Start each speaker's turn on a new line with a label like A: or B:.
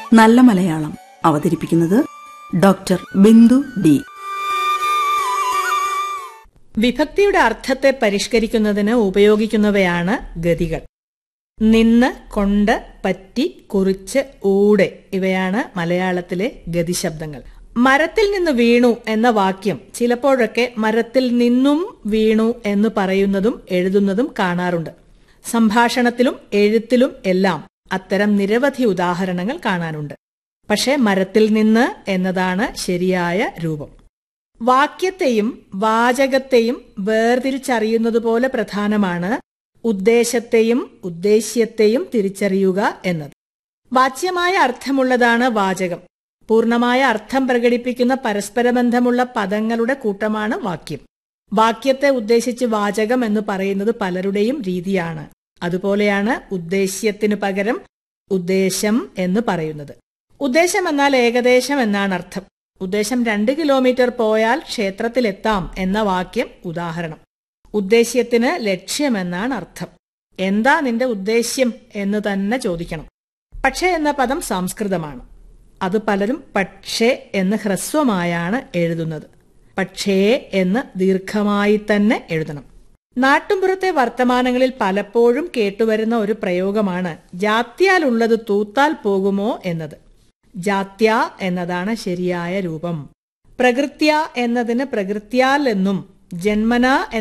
A: നല്ല മലയാളം അവതരിപ്പിക്കുന്നത് doctor Bindu D
B: വിഭക്തിയുടെ അർത്ഥത്തെ പരിഷ്കരിക്കുന്നതിന് ഉപയോഗിക്കുന്നവയാണ് ഗതികൾ നിന്ന് കൊണ്ട് പറ്റി കുറിച്ച് ഊടെ ഇവയാണ് മലയാളത്തിലെ ഗതിശബ്ദങ്ങൾ മരത്തിൽ നിന്ന് വീണു എന്ന വാക്യം ചിലപ്പോഴൊക്കെ മരത്തിൽ നിന്നും വീണു എന്ന് പറയുന്നതും എഴുതുന്നതും കാണാറുണ്ട് സംഭാഷണത്തിലും എഴുത്തിലും എല്ലാം അത്തരം നിരവധി ഉദാഹരണങ്ങൾ കാണാനുണ്ട് പക്ഷേ മരത്തിൽ നിന്ന് എന്നതാണ് ശരിയായ രൂപം വാക്യത്തെയും വാചകത്തെയും വേർതിരിച്ചറിയുന്നതുപോലെ പ്രധാനമാണ് ഉദ്ദേശത്തെയും ഉദ്ദേശ്യത്തെയും തിരിച്ചറിയുക എന്നത് വാച്യമായ അർത്ഥമുള്ളതാണ് വാചകം പൂർണ്ണമായ അർത്ഥം പ്രകടിപ്പിക്കുന്ന പരസ്പരബന്ധമുള്ള പദങ്ങളുടെ കൂട്ടമാണ് വാക്യം വാക്യത്തെ ഉദ്ദേശിച്ച് വാചകം എന്ന് പറയുന്നത് പലരുടെയും രീതിയാണ് അതുപോലെയാണ് ഉദ്ദേശ്യത്തിനു പകരം ഉദ്ദേശം എന്ന് പറയുന്നത് ഉദ്ദേശം എന്നാൽ ഏകദേശം എന്നാണ് അർത്ഥം ഉദ്ദേശം രണ്ട് കിലോമീറ്റർ പോയാൽ ക്ഷേത്രത്തിലെത്താം എന്ന വാക്യം ഉദാഹരണം ഉദ്ദേശ്യത്തിന് ലക്ഷ്യമെന്നാണ് അർത്ഥം എന്താ നിന്റെ ഉദ്ദേശ്യം എന്ന് തന്നെ ചോദിക്കണം പക്ഷേ എന്ന പദം സംസ്കൃതമാണ് അത് പലരും പക്ഷേ എന്ന് ഹ്രസ്വമായാണ് എഴുതുന്നത് പക്ഷേ എന്ന് ദീർഘമായി തന്നെ എഴുതണം നാട്ടുമ്പുറത്തെ വർത്തമാനങ്ങളിൽ പലപ്പോഴും കേട്ടുവരുന്ന ഒരു പ്രയോഗമാണ് ജാത്യാലുള്ളത് തൂത്താൽ പോകുമോ എന്നത് ജാത്യ എന്നതാണ് ശരിയായ രൂപം പ്രകൃത്യ എന്നതിന് പ്രകൃത്യാൽ എന്നും ജന്മന